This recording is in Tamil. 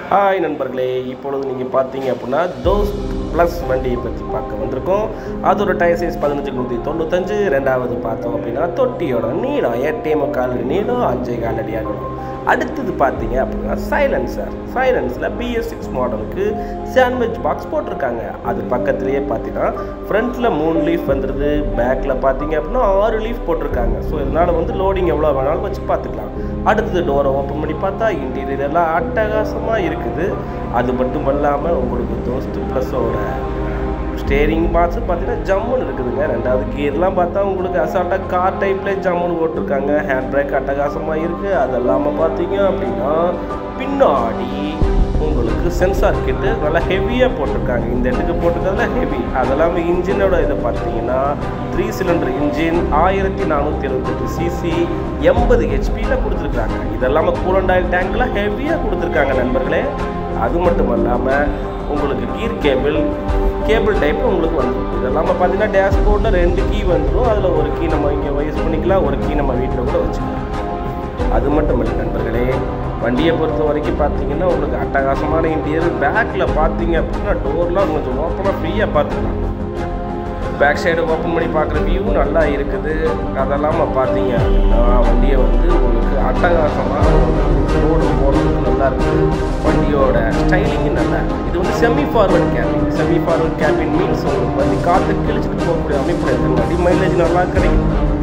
ஹாய் நண்பர்களே இப்பொழுது நீங்கள் பார்த்தீங்க அப்படின்னா தோஸ்த் ப்ளஸ் வண்டியை பற்றி பார்க்க வந்திருக்கோம் அதோட டயர் சைஸ் பதினஞ்சு நூற்றி தொண்ணூத்தஞ்சு ரெண்டாவது பார்த்தோம் அப்படின்னா தொட்டியோட நீளம் எட்டே முக்கால் நீளம் அஞ்சே கால் அடி அகலம் அடுத்தது பார்த்தீங்க அப்படின்னா சைலன்சர் சைலன்ஸில் பிஎஸ் சிக்ஸ் மாடலுக்கு சாண்ட்விச் பாக்ஸ் போட்டிருக்காங்க அது பக்கத்துலேயே பார்த்தீங்கன்னா ஃப்ரண்ட்டில் மூணு லீஃப் வந்துடுது பேக்கில் பார்த்தீங்க அப்படின்னா ஆறு லீஃப் போட்டிருக்காங்க ஸோ இதனால் வந்து லோடிங் எவ்வளோ வேணாலும் வச்சு பார்த்துக்கலாம் அடுத்தது டோரை ஓப்பன் பண்ணி பார்த்தா இன்டீரியர் எல்லாம் அட்டகாசமாக இருக்குது அது மட்டும் இல்லாமல் உங்களுக்கு தோஸ்து ப்ளஸோட ஸ்டேரிங் பார்ட்ஸ் பார்த்தீங்கன்னா ஜம்முன்னு இருக்குதுங்க ரெண்டாவது கியர்லாம் பார்த்தா உங்களுக்கு அசால்ட்டாக கார் டைப்லேயே ஜம்முன்னு போட்டிருக்காங்க ஹேண்ட் பிரேக் அட்டகாசமாக இருக்குது அது இல்லாமல் பார்த்தீங்க அப்படின்னா பின்னாடி உங்களுக்கு சென்சார் கிட்டு நல்லா ஹெவியாக போட்டிருக்காங்க இந்த இடத்துக்கு போட்டிருக்கிறதுல ஹெவி அது இல்லாமல் இன்ஜினோட இதை பார்த்தீங்கன்னா த்ரீ சிலிண்டர் இன்ஜின் ஆயிரத்தி நானூற்றி எழுபத்தெட்டு சிசி எண்பது ஹெச்பியில் கொடுத்துருக்காங்க இது இல்லாமல் கூலண்ட் ஆயில் டேங்க்லாம் ஹெவியாக கொடுத்துருக்காங்க நண்பர்களே அது மட்டும் இல்லாமல் உங்களுக்கு கீர் கேபிள் கேபிள் டைப் உங்களுக்கு வந்துடும் இது இல்லாமல் பார்த்தீங்கன்னா டேஷ்போர்டில் ரெண்டு கீ வந்துடும் அதில் ஒரு கீ நம்ம இங்கே யூஸ் பண்ணிக்கலாம் ஒரு கீ நம்ம வீட்டில் கூட வச்சுக்கலாம் அது மட்டும் இல்லை நண்பர்களே வண்டியை பொறுத்த வரைக்கும் பார்த்தீங்கன்னா உங்களுக்கு அட்டகாசமான இன்டீரியர் பேக்கில் பார்த்தீங்க அப்படின்னா டோர்லாம் கொஞ்சம் ஓப்பனாக ஃப்ரீயாக பார்த்துக்கலாம் பேக் சைடு ஓப்பன் பண்ணி பார்க்குற வியூ நல்லா இருக்குது அதெல்லாமல் பார்த்தீங்க அப்படின்னா வண்டியை வந்து உங்களுக்கு அட்டகாசமாக ரோடு போகிறதுக்கு நல்லா இருக்குது வண்டியோட ஸ்டைலிங்கும் நல்லா இருக்குது இது வந்து semi forward cabin semi forward cabin means உங்களுக்கு வந்து காற்று கிழிச்சிட்டு போகக்கூடிய அமைப்பில் இருக்கிறங்காட்டி மைலேஜ் நல்லா கிடைக்கும்